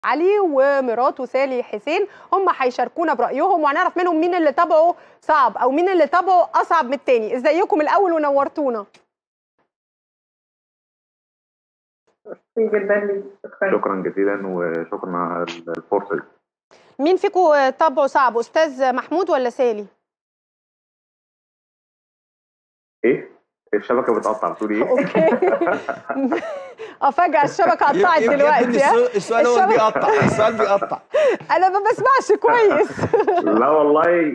علي ومراته سالي حسين هم هيشاركونا برايهم وهنعرف منهم مين اللي طبعه صعب او مين اللي طبعه اصعب من التاني ازيكم الاول ونورتونا ميرسي جدا ليك شكرا شكرا جزيلا وشكرا على الفرصه دي مين فيكم طبعه صعب استاذ محمود ولا سالي ايه الشبكه بتقطع بتقولي ايه اوكي اه فجاه الشبكه قطعت يمكن دلوقتي ها؟ السؤال- السؤال هو اللي بيقطع السؤال بيقطع انا ما بسمعش كويس لا والله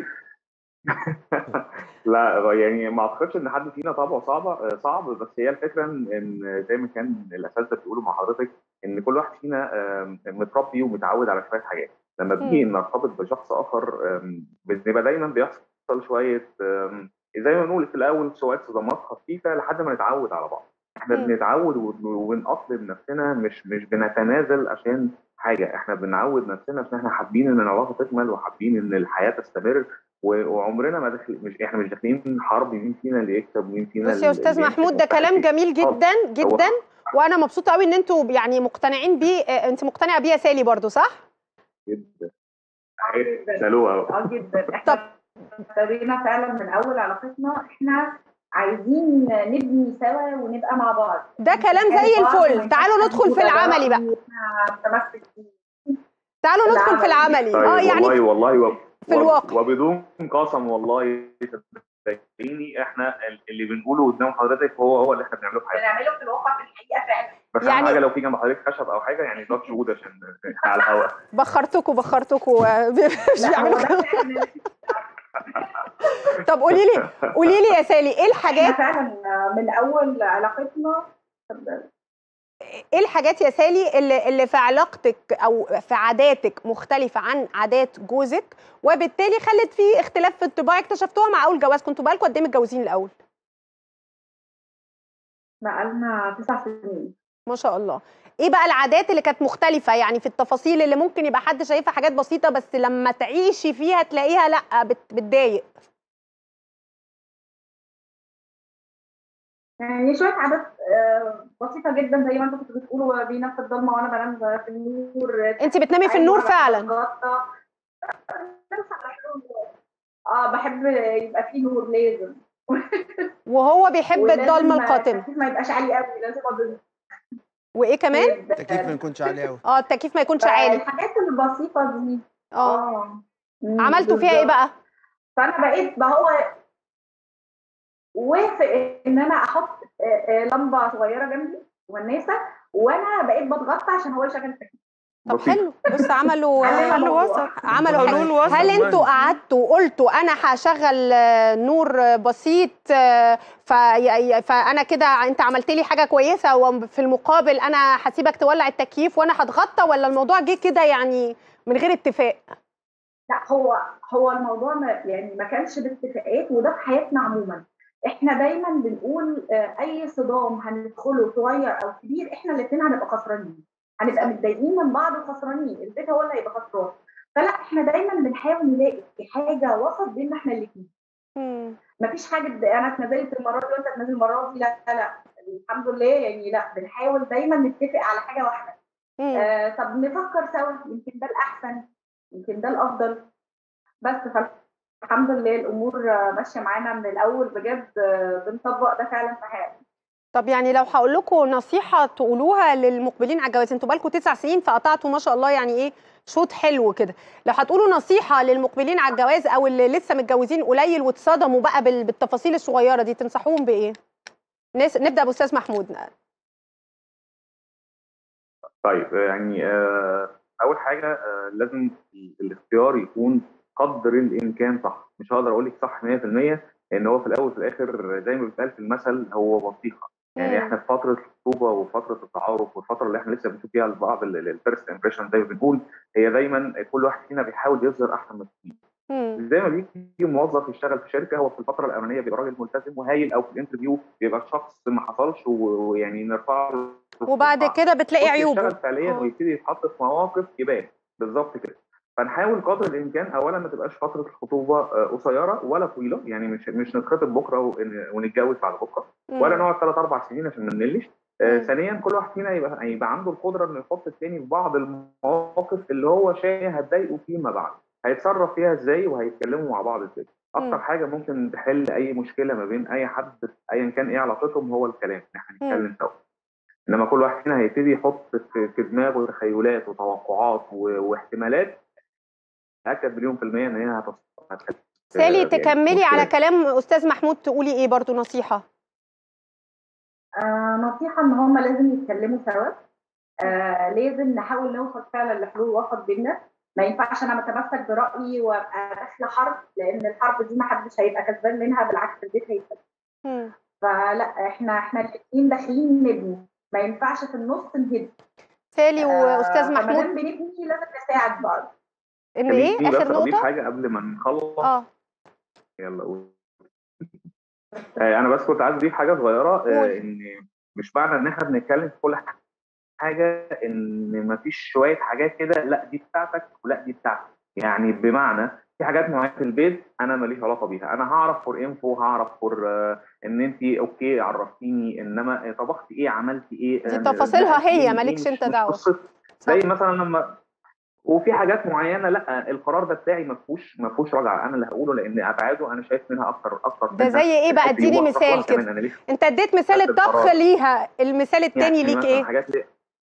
لا يعني ما اعتقدش ان حد فينا طبعه صعبه صعب بس هي الفكره ان إن زي ما كان الاساتذه بيقولوا مع حضرتك ان كل واحد فينا آم، متربي ومتعود على شويه حاجات لما بنيجي نرتبط بشخص اخر آم، بنبقى دايما بيحصل شويه آم، زي ما بنقول في الاول شويه صدمات خفيفه لحد ما نتعود على بعض احنا مم. بنتعود ون- ونأقلم نفسنا مش مش بنتنازل عشان حاجه احنا بنعود نفسنا عشان احنا حابين ان العلاقه تكمل وحابين ان الحياه تستمر و- وعمرنا ما دخل مش احنا مش داخلين حرب مين فينا اللي يكسب مين فينا بص يا اللي- استاذ اللي محمود يمسك ده كلام مستحيل. جميل جدا جدا وانا مبسوطه قوي ان انتوا يعني مقتنعين بيه آه، انت مقتنعه بيه يا سالي برضو صح جدا آه جدا سالوها أهو. اه جدا احنا ابتدينا فعلا من اول علاقتنا احنا عايزين نبني سوا ونبقى مع بعض ده كلام زي الفل تعالوا ندخل في العملي بقى متمسك فيه تعالوا ندخل في العملي طيب اه يعني والله والله وب... في الواقع. وبدون قسم والله صدقيني احنا اللي بنقوله قدام حضرتك هو هو اللي احنا بنعمله في حياتنا بنعمله في الواقع في الحقيقه فعلا بس يعني- يعني... حاجه لو في جنب حضرتك خشب او حاجه يعني ده شهود عشان احنا على الهواء بخرتكوا بخرتكوا آه، مش لا هو بيعملوا ده كده. فعلا طب قولي لي قولي لي يا سالي ايه احنا الحاجات فعلا من اول علاقتنا ايه الحاجات يا سالي اللي اللي في علاقتك او في عاداتك مختلفه عن عادات جوزك وبالتالي خلت في اختلاف في الطباع اكتشفتوها مع اول جواز كنتوا بقالكم قد ايه متجوزين الاول بقالنا تسع سنين ما شاء الله ايه بقى العادات اللي كانت مختلفه يعني في التفاصيل اللي ممكن يبقى حد شايفها حاجات بسيطه بس لما تعيشي فيها تلاقيها لا بت- بتضايق يعني شوية عادات آه، بسيطة جدا زي ما انتوا كنتوا بتقولوا بينام في الضلمة وانا بنام في النور انت بتنامي في النور فعلا اه بحب يبقى فيه نور لازم وهو بيحب ولازم الضلمه القاتمه التكييف ما يبقاش عالي قوي لازم أضل. وايه كمان التكييف ما يكونش عالي قوي اه التكييف ما يكونش عالي الحاجات البسيطة دي اه مم، عملتوا فيها ايه بالظبط. بقى فانا بقيت بقى هو وافق ان انا احط آه، آه، لمبه صغيره جنبي والناسه وانا بقيت بتغطى عشان هو يشغل التكييف طب بسيط. حلو بص عملوا حل عملوا وسط. عملوا حلول حلول وسط. هل انتوا قعدتوا وقلتوا انا هشغل آه، نور آه، بسيط آه، في فانا كده انت عملت لي حاجه كويسه وفي المقابل انا هسيبك تولع التكييف وانا هتغطى ولا الموضوع جه كده يعني من غير اتفاق لا هو هو الموضوع ما يعني ما كانش باتفاقات وده في حياتنا عموما احنا دايما بنقول آه، اي صدام هندخله صغير او كبير احنا الاثنين هنبقى خسرانين هنبقى متضايقين من بعض وخسرانين البيت هو اللي هيبقى خسران فلا احنا دايما بنحاول نلاقي حاجه وسط بيننا احنا الاثنين مم. مفيش حاجه د- انا اتنازلت المره دي وانت تنازل المره دي لا لا لا الحمد لله يعني لا بنحاول دايما نتفق على حاجه واحده مم. آه طب نفكر سوا يمكن ده الاحسن يمكن ده الافضل بس فالحمد لله الامور آه، ماشيه معانا من الاول بجد آه، بنطبق ده فعلا في حياتنا طب يعني لو هقول لكم نصيحه تقولوها للمقبلين على الجواز انتوا بقالكم تسع سنين فقطعتوا ما شاء الله يعني ايه شوط حلو كده لو هتقولوا نصيحه للمقبلين على الجواز او اللي لسه متجوزين قليل واتصدموا بقى بال- بالتفاصيل الصغيره دي تنصحوهم بايه نس- نبدا باستاذ محمود طيب يعني آه، اول حاجه آه، لازم الاختيار يكون قدر الامكان صح مش هقدر اقول لك صح 100% لان هو في الاول وفي الاخر زي ما بيتقال في المثل هو بطيخه يعني مم. احنا في فتره الخطوبه وفتره التعارف والفتره اللي احنا لسه بنشوف فيها بعض الفيرست امبريشن زي ما بنقول هي دايما كل واحد فينا بيحاول يظهر احسن ما فيه مم. زي ما بيجي موظف يشتغل في شركه هو في الفتره الاولانيه بيبقى راجل ملتزم وهايل او في الانترفيو بيبقى شخص ما حصلش و- ويعني نرفع له وبعد كده بتلاقي بص عيوبه يشتغل فعليا آه. ويبتدي يتحط في مواقف يبان بالظبط كده فنحاول قدر الامكان اولا ما تبقاش فتره الخطوبه آه، قصيره ولا طويله يعني مش مش نتخطب بكره ون- ونتجوز بعد بكره مم. ولا نقعد ثلاث اربع سنين عشان ما نملش آه، مم. ثانيا كل واحد فينا يبقى يبقى عنده القدره انه يحط التاني في بعض المواقف اللي هو شايف هتضايقه فيما بعد هيتصرف فيها ازاي وهيتكلموا مع بعض ازاي اكتر مم. حاجه ممكن تحل اي مشكله ما بين اي حد ايا كان ايه علاقتهم هو الكلام ان احنا مم. نتكلم سوا انما كل واحد فينا هيبتدي يحط في في دماغه تخيلات وتوقعات و- واحتمالات تاكد مليون في الميه ان هي هتص- هتخلي سالي يعني تكملي على مشكلة. كلام استاذ محمود تقولي ايه برضو نصيحه آه نصيحة إن هما لازم يتكلموا سوا آه لازم نحاول نوصل فعلا لحلول وسط بينا ما ينفعش أنا متمسك برأيي وأبقى داخلة حرب لأن الحرب دي ما حدش هيبقى كسبان منها بالعكس البيت هيكسب مم. فلا إحنا إحنا الاتنين داخلين نبني ما ينفعش في النص نهد سالي آه، واستاذ فما محمود دام بنبني لازم نساعد بعض ان خليني ايه بس اخر اضيف نقطه حاجه قبل ما نخلص اه يلا قول آه، انا بس كنت عايز اضيف حاجه صغيره قول. آه، ان مش معنى ان احنا بنتكلم في كل حاجه ان مفيش شويه حاجات كده لا دي بتاعتك ولا دي بتاعتك يعني بمعنى في حاجات معينه في البيت انا ماليش علاقه بيها انا هعرف فور انفو هعرف فور ان انت اوكي عرفتيني انما طبختي ايه عملتي ايه دي آه، تفاصيلها نقلتي هي، إيه، مالكش مش- انت مش دعوة. قصتي. صح. زي مثلا لما وفي حاجات معينه لا القرار ده بتاعي ما فيهوش ما فيهوش رجعه انا اللي هقوله لان ابعاده انا شايف منها اكتر اكتر ده منها زي ايه بقى الحب اديني وأكتر مثال واحدة كمان كده انا ليه انت اديت مثال خدت الطبخ القرار. ليها المثال التاني يعني ليك مثلا ايه حاجات ليه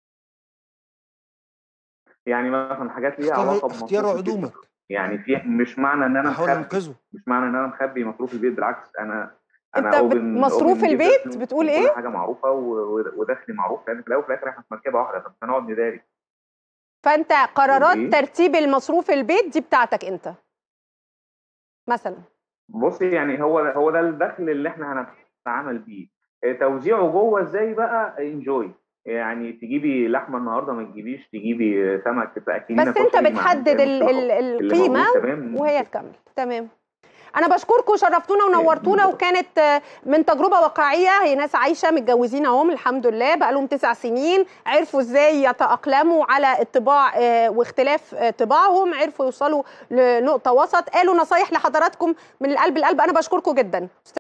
يعني مثلا حاجات ليها اختيار- علاقه اختيار بمصروف البيت. عدومك يعني في مش معنى ان انا بحاول مخبي انقذه مش معنى ان انا مخبي مصروف البيت بالعكس انا انا انت بت- open- مصروف open جداً البيت و- بتقول وكل ايه؟ حاجه معروفه و- و- ودخلي معروف لان في الاول وفي الاخر احنا في مركبه واحده بس هنقعد نداري فانت قرارات إيه؟ ترتيب المصروف البيت دي بتاعتك انت مثلا بصي يعني هو هو ده الدخل اللي احنا هنتعامل بيه آه، توزيعه جوه ازاي بقى انجوي يعني تجيبي لحمه النهارده ما تجيبيش تجيبي سمك تاكلينا بس انت كشري، ما بتحدد عنديش ال مشكلة ال خالص. اللي القيمه موجود تمام وهي تكمل تمام انا بشكركم شرفتونا ونورتونا وكانت آه، من تجربه واقعيه هي ناس عايشه متجوزين اهم الحمد لله بقى لهم تسع سنين عرفوا ازاي يتاقلموا على الطباع آه، واختلاف آه، طباعهم عرفوا يوصلوا لنقطه وسط قالوا نصايح لحضراتكم من القلب القلب انا بشكركم جدا